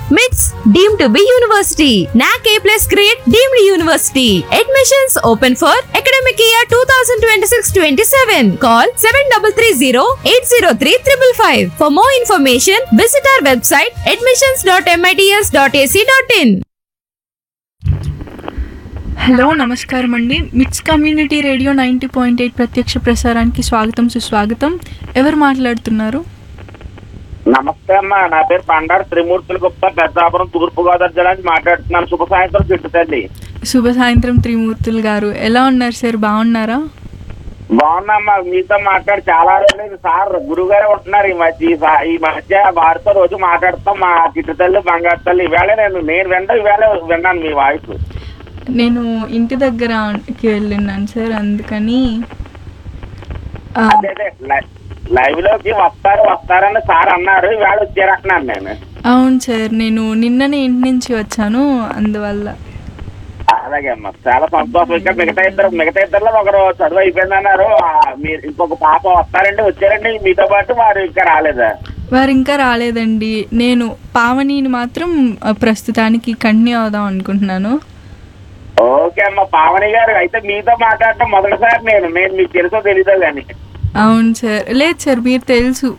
MITS deemed to be university. NAC A plus grade deemed university. Admissions open for academic year 2026-27. Call 7330-803-555. For more information, visit our website admissions.mits.ac.in. Hello నమస్కారం అండి MITS community radio ninety point eight ప్రత్యక్ష ప్రసారానికి స్వాగతం సుస్వాగతం ఎవరు మాట్లాడుతున్నారు నమస్తే అమ్మా నా పేరు బండారు త్రిమూర్తుల గుప్తా పెద్దాపురం తూర్పు గోదావరి జిల్లా నుంచి మాట్లాడుతున్నాను శుభ సాయంత్రం చెట్టు తల్లి శుభ సాయంత్రం త్రిమూర్తులు గారు ఎలా ఉన్నారు సార్ బాగున్నారా బాగున్నామ్మా మీతో మాట్లాడి చాలా రోజులు సార్ గురువు గారే ఉంటున్నారు ఈ మధ్య ఈ సా- ఈ మధ్య వారితో రోజు మాట్లాడుతాం మా చిట్టు తల్లి బంగారు తల్లి ఈవేళ నేను నేను వింటా ఈవేళ విన్నాను మీ వాయిస్ నేను ఇంటి దగ్గరకి వెళ్ళినాను సార్ అందుకని ఆ, అదే అదే లై- లైవ్ లోకి వస్తారు వస్తారని సార్ అన్నారు ఈవేళ వచ్చారంటున్నాను నేను అవును సార్ నేను నిన్ననే ఇంటి నుంచి వచ్చాను అందువల్ల అలాగే అమ్మా చాలా సంతోషం ఇంకా మిగతా ఇద్దరు మిగతా ఇద్దరులో ఒకరు చదువు అయిపోయిందన్నారు ఆ, మీరు ఇంకొక పాప వస్తారండి వచ్చారండి మీతో పాటు వారు ఇంకా రాలేదా వారు ఇంకా రాలేదండి నేను పావనిని మాత్రం ఆ, ప్రస్తుతానికి కంటిన్యూ అవుదాం అనుకుంటున్నాను ఓకే అమ్మ పావని గారు అయితే మీతో మాట్లాడటం మొదటిసారి నేను నేను మీకు తెలుసో తెలీదో కానీ అవును సార్ లేదు సార్ మీరు తెలుసు